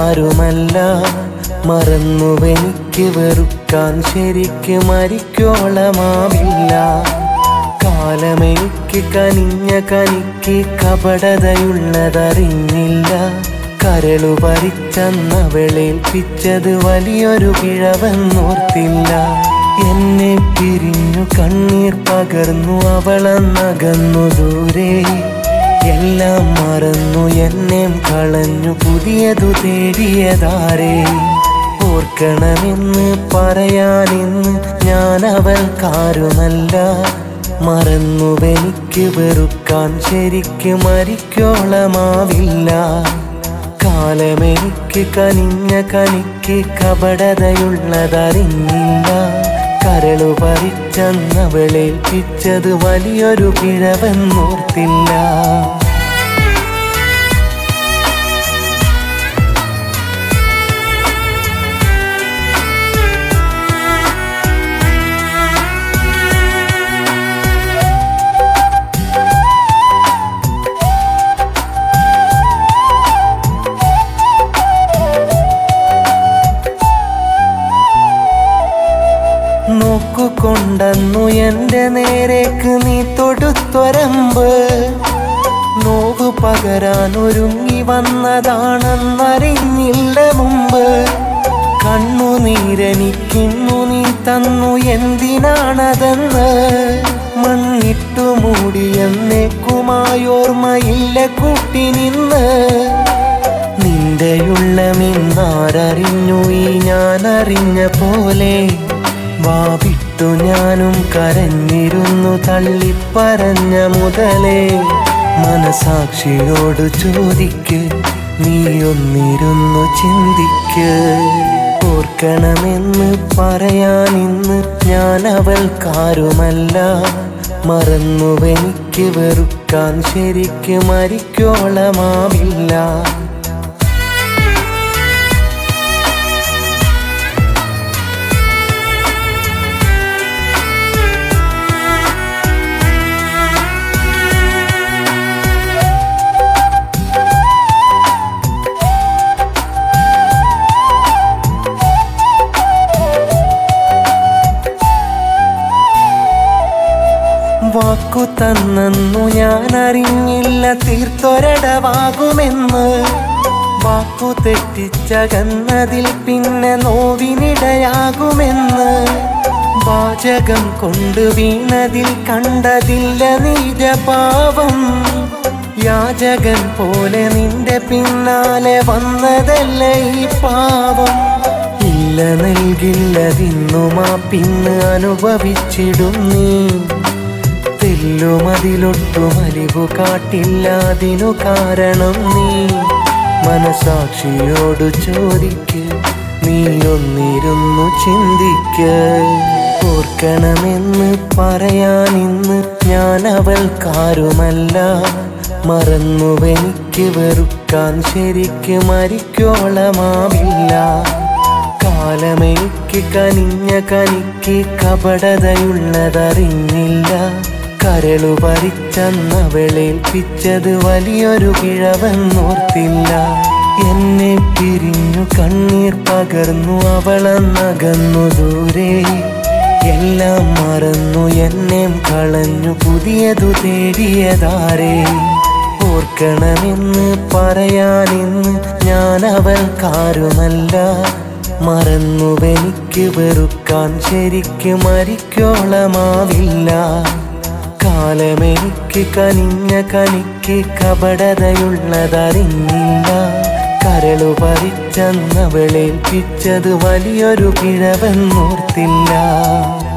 കാരുമല്ല മറന്നുവെനിക്ക് വെറുക്കാൻ ശരിക്ക് മരിക്കോളമാവില്ല കാലമെനിക്ക് കനിഞ്ഞ കനിക്ക് കപടതയുള്ളതറിഞ്ഞില്ല കരളു പറിച്ചന്നവളേൽപ്പിച്ചത് വലിയൊരു പിഴവെന്നോർത്തില്ല എന്നെ പിരിഞ്ഞു കണ്ണീർ പകർന്നു അവളന്നകന്നു ദൂരെ എല്ലാം മറന്നു എന്നെയും കളഞ്ഞു പുതിയതു തേടിയതാരേ ഓർക്കണമെന്ന് പറയാനിന്ന് ഞാൻ അവൾക്കാരുമല്ല മറന്നുവെനിക്ക് വെറുക്കാൻ ശരിക്ക് മരിക്കോളമാവില്ല കാലമെനിക്ക് കനിഞ്ഞ കനിക്ക് കപടതയുള്ളതറിഞ്ഞില്ല കരളു പറിച്ചന്നവളേൽപ്പിച്ചത് വലിയൊരു പിഴവെന്നോർത്തില്ല നോക്കുകൊണ്ടെന്നു എന്റെ നേരേക്ക് നീ തൊടുത്തൊരമ്പ് നോവ് പകരാൻ ഒരുങ്ങി വന്നതാണെന്നറിഞ്ഞില്ല മുമ്പ് കണ്ണുനീരെനിക്കിന്നു നീ തന്നു എന്തിനാണതെന്ന് മണ്ണിട്ടു മൂടി എന്നേക്കുമായോർമ്മയില്ല കൂട്ടി നിന്ന് നിന്റെയുള്ളമിന്നാരറിഞ്ഞു ഈ ഞാൻ അറിഞ്ഞ പോലെ വാവിട്ടു ഞാനും കരഞ്ഞിരുന്നു തള്ളിപ്പറഞ്ഞ മുതലേ മനസാക്ഷിയോട് ചോദിക്ക് നീ ഒന്നിരുന്നു ചിന്തിക്ക് ഓർക്കണമെന്ന് പറയാനിന്ന് ഞാൻ അവൾക്കാരുമല്ല മറന്നുവെനിക്ക് വെറുക്കാൻ ശരിക്ക് മരിക്കോളമാവില്ല വാക്കു തന്നു ഞാൻ അറിഞ്ഞില്ല തീർത്തൊരടവാകുമെന്ന് വാക്കു തെറ്റിച്ചകന്നതിൽ പിന്നെ നോവിനിടയാകുമെന്ന് വാചകം കൊണ്ട് വീണതിൽ കണ്ടതില്ല നീജപാവം യാചകൻ പോലെ നിന്റെ പിന്നാലെ വന്നതല്ല ഈ പാവം ഇല്ല നൽകില്ലതിന്നുമാ പിന്ന് അനുഭവിച്ചിടും നീ തെല്ലുമതിലൊട്ടും അലിവു കാട്ടില്ലാതിനു കാരണം നീ മനസാക്ഷിയോട് ചോദിക്ക് നീ ഒന്നിരുന്നു ചിന്തിക്ക് ഓർക്കണമെന്ന് പറയാനിന്ന് ഞാൻ അവൾക്കാരുമല്ല മറന്നുവെനിക്ക് വെറുക്കാൻ ശരിക്ക് മരിക്കോളമാവില്ല കാലമെനിക്ക് കനിഞ്ഞ കനിക്ക് കപടതയുള്ളതറിഞ്ഞില്ല കരളു പറിച്ചന്നവളേൽപ്പിച്ചത് വലിയൊരു കിഴവെന്നോർത്തില്ല എന്നെ പിരിഞ്ഞു കണ്ണീർ പകർന്നു അവളന്നകന്നു ദൂരെ എല്ലാം മറന്നു എന്നെയും കളഞ്ഞു പുതിയതു തേടിയതാരേ ഓർക്കണമെന്ന് പറയാനിന്ന് ഞാൻ അവൾക്കാരുമല്ല മറന്നുവെനിക്ക് വെറുക്കാൻ ശരിക്ക് മരിക്കോളമാവില്ല കാലമെനിക്ക് കനിഞ്ഞ കനിക്ക് കപടതയുള്ളതറിഞ്ഞില്ല കരളു പറിച്ചന്നവളേൽപ്പിച്ചത് വലിയൊരു കിഴവെന്നോർത്തില്ല